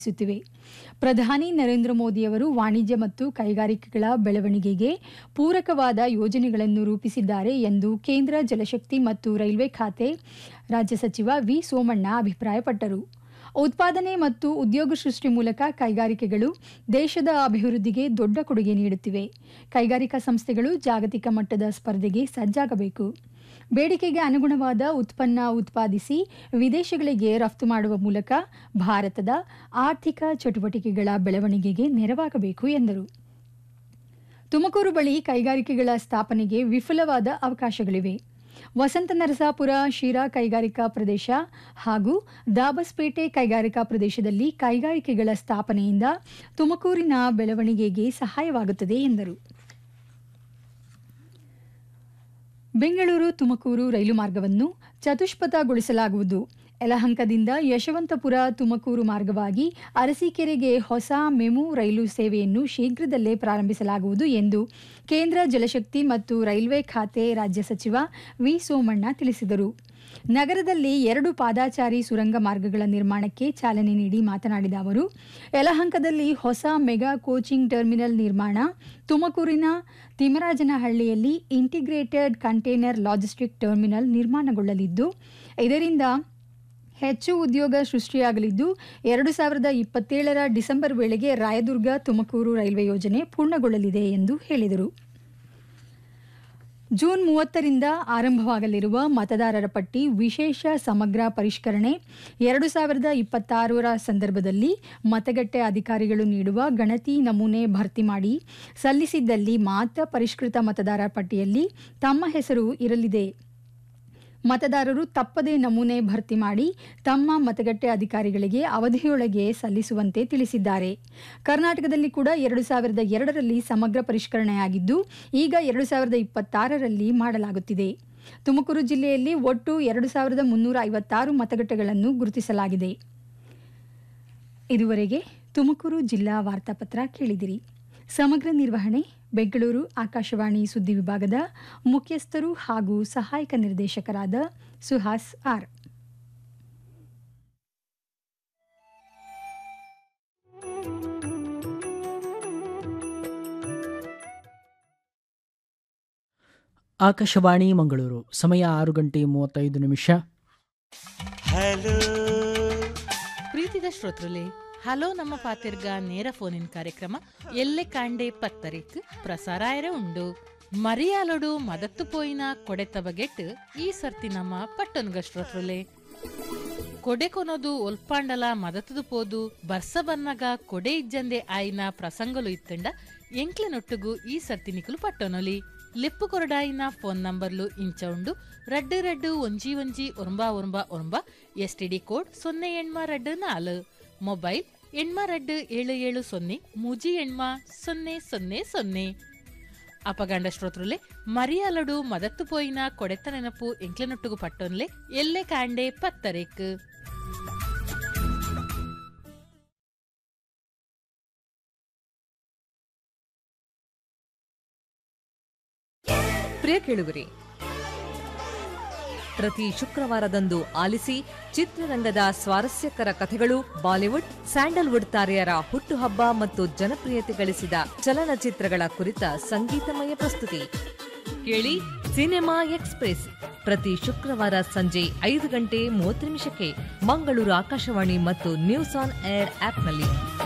ಸುತ್ತಿವೆ ಪ್ರಧಾನಿ ನರೇಂದ್ರ ಮೋದಿಯವರು ವಾಣಿಜ್ಯ ಮತ್ತು ಕೈಗಾರಿಕೆಗಳ ಬೆಳವಣಿಗೆಗೆ ಪೂರಕವಾದ ಯೋಜನೆಗಳನ್ನು ರೂಪಿಸಿದ್ದಾರೆ ಎಂದು ಕೇಂದ್ರ ಜಲಶಕ್ತಿ ಮತ್ತು ರೈಲ್ವೆ ಖಾತೆ ರಾಜ್ಯ ಸಚಿವ ವಿ ಸೋಮಣ್ಣ ಅಭಿಪ್ರಾಯಪಟ್ಟರು ಉತ್ಪಾದನೆ ಮತ್ತು ಉದ್ಯೋಗ ಸೃಷ್ಟಿ ಮೂಲಕ ಕೈಗಾರಿಕೆಗಳು ದೇಶದ ಅಭಿವೃದ್ಧಿಗೆ ದೊಡ್ಡ ಕೊಡುಗೆ ನೀಡುತ್ತಿವೆ ಕೈಗಾರಿಕಾ ಸಂಸ್ಥೆಗಳು ಜಾಗತಿಕ ಮಟ್ಟದ ಸ್ಪರ್ಧೆಗೆ ಸಜ್ಜಾಗಬೇಕು ಬೇಡಿಕೆಗೆ ಅನುಗುಣವಾದ ಉತ್ಪನ್ನ ಉತ್ಪಾದಿಸಿ ವಿದೇಶಗಳಿಗೆ ರಫ್ತು ಮಾಡುವ ಮೂಲಕ ಭಾರತದ ಆರ್ಥಿಕ ಚಟುವಟಿಕೆಗಳ ಬೆಳವಣಿಗೆಗೆ ನೆರವಾಗಬೇಕು ಎಂದರು ತುಮಕೂರು ಬಳಿ ಕೈಗಾರಿಕೆಗಳ ಸ್ಥಾಪನೆಗೆ ವಿಫುಲವಾದ ಅವಕಾಶಗಳಿವೆ ವಸಂತ ನರಸಾಪುರ ಶಿರಾ ಕೈಗಾರಿಕಾ ಪ್ರದೇಶ ಹಾಗೂ ದಾಬಸ್ಪೇಟೆ ಕೈಗಾರಿಕಾ ಪ್ರದೇಶದಲ್ಲಿ ಕೈಗಾರಿಕೆಗಳ ಸ್ಥಾಪನೆಯಿಂದ ತುಮಕೂರಿನ ಬೆಳವಣಿಗೆಗೆ ಸಹಾಯವಾಗುತ್ತದೆ ಎಂದರು ಬೆಂಗಳೂರು ತುಮಕೂರು ರೈಲು ಮಾರ್ಗವನ್ನು ಚತುಷ್ಪಥಗೊಳಿಸಲಾಗುವುದು ಯಲಹಂಕದಿಂದ ಯಶವಂತಪುರ ತುಮಕೂರು ಮಾರ್ಗವಾಗಿ ಅರಸೀಕೆರೆಗೆ ಹೊಸ ಮೆಮು ರೈಲು ಸೇವೆಯನ್ನು ಶೀಘ್ರದಲ್ಲೇ ಪ್ರಾರಂಭಿಸಲಾಗುವುದು ಎಂದು ಕೇಂದ್ರ ಜಲಶಕ್ತಿ ಮತ್ತು ರೈಲ್ವೆ ಖಾತೆ ರಾಜ್ಯ ಸಚಿವ ವಿ ಸೋಮಣ್ಣ ತಿಳಿಸಿದರು ನಗರದಲ್ಲಿ ಎರಡು ಪಾದಾಚಾರಿ ಸುರಂಗ ಮಾರ್ಗಗಳ ನಿರ್ಮಾಣಕ್ಕೆ ಚಾಲನೆ ನೀಡಿ ಮಾತನಾಡಿದ ಅವರು ಯಲಹಂಕದಲ್ಲಿ ಹೊಸ ಮೆಗಾ ಕೋಚಿಂಗ್ ಟರ್ಮಿನಲ್ ನಿರ್ಮಾಣ ತುಮಕೂರಿನ ತಿಮರಾಜನಹಳ್ಳಿಯಲ್ಲಿ ಇಂಟಿಗ್ರೇಟೆಡ್ ಕಂಟೈನರ್ ಲಾಜಿಸ್ಟಿಕ್ ಟರ್ಮಿನಲ್ ನಿರ್ಮಾಣಗೊಳ್ಳಲಿದ್ದು ಇದರಿಂದ ಹೆಚ್ಚು ಉದ್ಯೋಗ ಸೃಷ್ಟಿಯಾಗಲಿದ್ದು ಎರಡು ಸಾವಿರದ ಇಪ್ಪತ್ತೇಳರ ಡಿಸೆಂಬರ್ ವೇಳೆಗೆ ರಾಯದುರ್ಗ ತುಮಕೂರು ರೈಲ್ವೆ ಯೋಜನೆ ಪೂರ್ಣಗೊಳ್ಳಲಿದೆ ಎಂದು ಹೇಳಿದರು ಜೂನ್ ಮೂವತ್ತರಿಂದ ಆರಂಭವಾಗಲಿರುವ ಮತದಾರರ ಪಟ್ಟಿ ವಿಶೇಷ ಸಮಗ್ರ ಪರಿಷ್ಕರಣೆ ಎರಡು ಸಾವಿರದ ಇಪ್ಪತ್ತಾರರ ಸಂದರ್ಭದಲ್ಲಿ ಮತಗಟ್ಟೆ ಅಧಿಕಾರಿಗಳು ನೀಡುವ ಗಣತಿ ನಮೂನೆ ಭರ್ತಿ ಮಾಡಿ ಸಲ್ಲಿಸಿದ್ದಲ್ಲಿ ಮಾತ್ರ ಪರಿಷ್ಕೃತ ಮತದಾರರ ಪಟ್ಟಿಯಲ್ಲಿ ತಮ್ಮ ಹೆಸರು ಇರಲಿದೆ ಮತದಾರರು ತಪ್ಪದೇ ನಮೂನೆ ಭರ್ತಿ ಮಾಡಿ ತಮ್ಮ ಮತಗಟ್ಟೆ ಅಧಿಕಾರಿಗಳಿಗೆ ಅವಧಿಯೊಳಗೆ ಸಲ್ಲಿಸುವಂತೆ ತಿಳಿಸಿದ್ದಾರೆ ಕರ್ನಾಟಕದಲ್ಲಿ ಕೂಡ ಎರಡು ಸಾವಿರದ ಎರಡರಲ್ಲಿ ಸಮಗ್ರ ಪರಿಷ್ಕರಣೆಯಾಗಿದ್ದು ಈಗ ಎರಡು ಸಾವಿರದ ಇಪ್ಪತ್ತಾರರಲ್ಲಿ ಮಾಡಲಾಗುತ್ತಿದೆ ತುಮಕೂರು ಜಿಲ್ಲೆಯಲ್ಲಿ ಒಟ್ಟು ಎರಡು ಸಾವಿರದ ಮುನ್ನೂರ ಐವತ್ತಾರು ಮತಗಟ್ಟೆಗಳನ್ನು ಗುರುತಿಸಲಾಗಿದೆ ಇದುವರೆಗೆ ತುಮಕೂರು ಜಿಲ್ಲಾ ವಾರ್ತಾಪತ್ರ ಕೇಳಿದಿರಿ ಸಮಗ್ರ ನಿರ್ವಹಣೆ ಬೆಂಗಳೂರು ಆಕಾಶವಾಣಿ ಸುದ್ದಿ ವಿಭಾಗದ ಮುಖ್ಯಸ್ಥರು ಹಾಗೂ ಸಹಾಯಕ ನಿರ್ದೇಶಕರಾದ ಸುಹಾಸ್ ಆರ್ ಆಕಾಶವಾಣಿ ಮಂಗಳೂರು ಸಮಯ ಆರು ಗಂಟೆ ಮೂವತ್ತೈದು ನಿಮಿಷ ಹಲೋ ಪ್ರೀತಿದ ಶ್ರೋತೃಲೆ ಹಲೋ ನಮ್ಮ ಪಾತಿರ್ಗ ನೇರ ಫೋನಿನ್ ಕಾರ್ಯಕ್ರಮ ಎಲ್ಲೆ ಕಾಂಡೆ ಪತ್ತರಿಕ್ ಪ್ರಸಾರಾಯರೆ ಉಂಡು ಮರಿಯಾಲೊಡು ಮದತ್ತು ಪೋಯಿನ ಕೊಡೆತ ಬಗೆಟ್ ಈ ಸರ್ತಿ ನಮ್ಮ ಪಟ್ಟೊನ್ಗ ಶ್ರೋತೃಲೆ ಕೊಡೆ ಕೊನೋದು ಒಲ್ಪಾಂಡಲ ಮದತದು ಪೋದು ಬರ್ಸ ಬನ್ನಗ ಕೊಡೆ ಇಜ್ಜಂದೆ ಆಯ್ನ ಪ್ರಸಂಗಲು ಇತ್ತಂಡ ಎಂಕ್ಲೆನೊಟ್ಟುಗು ಈ ಸರ್ತಿ ನಿಕುಲು ಪಟ್ಟೊನೊಲಿ ಲೆಪ್ಪು ಕೊರಡಾಯಿನ ಫೋನ್ ನಂಬರ್ಲು ಇಂಚ ಉಂಡು ರಡ್ಡು ರಡ್ಡು ಒಂಜಿ ಒಂಜಿ ಒರಂಬ ಒರಂಬ ಒರಂಬ ಎಸ್ ಟಿ ಡಿ ಕೋಡ್ ಸೊನ್ನೆ ಎಣ್ಮ ರಡ್ಡು ನಾಲು ಮೊಬೈಲ್ ಎಣ್ಮ ರಡ್ಡು ಏಳು ಏಳು ಸೊನ್ನೆ ಮೂಜಿ ಎಣ್ಮ ಸೊನ್ನೆ ಸೊನ್ನೆ ಸೊನ್ನೆ ಅಪಗಂಡ ಶ್ರೋತೃಲೆ ಮರಿಯಾಲಡು ಮದತ್ತು ಪೋಯಿನ ಕೊಡೆತ ನೆನಪು ಎಂಕ್ಲೆನೊಟ್ಟುಗು ಪಟ್ಟೊನ್ಲೆ ಎಲ್ಲೆ ಕಾಂಡೆ ಪತ್ತರೇಕ್ ಪ್ರಿಯ ಕೇಳುಗರಿ ಪ್ರತಿ ಶುಕ್ರವಾರದಂದು ಆಲಿಸಿ ಚಿತ್ರರಂಗದ ಸ್ವಾರಸ್ಯಕರ ಕಥೆಗಳು ಬಾಲಿವುಡ್ ಸ್ಯಾಂಡಲ್ವುಡ್ ತಾರೆಯರ ಹುಟ್ಟುಹಬ್ಬ ಮತ್ತು ಜನಪ್ರಿಯತೆ ಗಳಿಸಿದ ಚಲನಚಿತ್ರಗಳ ಕುರಿತ ಸಂಗೀತಮಯ ಪ್ರಸ್ತುತಿ ಕೇಳಿ ಸಿನಿಮಾ ಎಕ್ಸ್ಪ್ರೆಸ್ ಪ್ರತಿ ಶುಕ್ರವಾರ ಸಂಜೆ ಐದು ಗಂಟೆ ಮೂವತ್ತು ನಿಮಿಷಕ್ಕೆ ಮಂಗಳೂರು ಆಕಾಶವಾಣಿ ಮತ್ತು ನ್ಯೂಸ್ ಆನ್ ಏರ್ ಆಪ್ನಲ್ಲಿ